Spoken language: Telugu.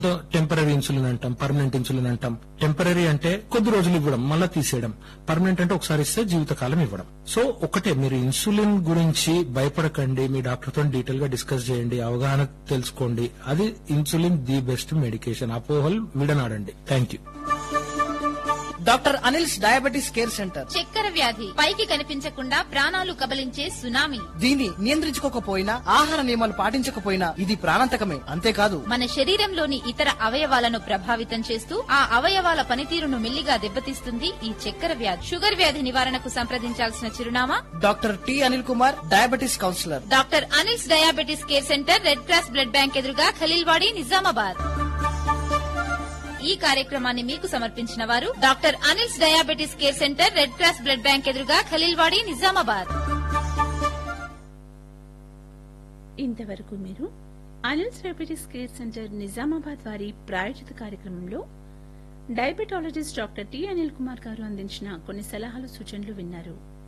టెంపరీ ఇన్సులిన్ అంటాం పర్మనెంట్ ఇన్సులిన్ అంటాం టెంపరీ అంటే కొద్ది రోజులు ఇవ్వడం మళ్ళీ తీసేయడం పర్మనెంట్ అంటే ఒకసారి ఇస్తే జీవితకాలం ఇవ్వడం సో ఒకటే మీరు ఇన్సులిన్ గురించి భయపడకండి మీ డాక్టర్ తో డీటెయిల్ గా డిస్కస్ చేయండి అవగాహన తెలుసుకోండి అది ఇన్సులిన్ ది బెస్ట్ మెడికేషన్ అపోహల్ విడనాడండి thank you doctor Anil's diabetes care centre చక్కెర వ్యాధి పైకి కనిపించకుండా ప్రాణాలు కబలించే సునామీ దీన్ని నియంత్రించుకోకపోయినా ఆహార నియమాలు పాటించకపోయినా ఇది ప్రాణాంతకమే అంతేకాదు మన శరీరంలోని ఇతర అవయవాలను ప్రభావితం చేస్తూ ఆ అవయవాల పనితీరును మెల్లిగా దెబ్బతీస్తుంది ఈ చక్కెర వ్యాధి షుగర్ వ్యాధి నివారణకు సంప్రదించాల్సిన చిరునామా doctor T Anil Kumar diabetes counsellor doctor Anil's diabetes care centre red cross blood bank ఎదురుగా ఖలీల్వాడి నిజామాబాద్ ఈ కార్యక్రమాన్ని మీకు సమర్పించిన వారు doctor Anil's diabetes care centre red cross blood bank ఎదురుగా ఖలీల్వాడి నిజామాబాద్ ఇంతవరకు మీరు Anil's diabetes care centre Nizamabad వారి ప్రాయోజిత కార్యక్రమంలో diabetologist doctor T Anil Kumar గారు అందించిన కొన్ని సలహాలు సూచనలు విన్నారు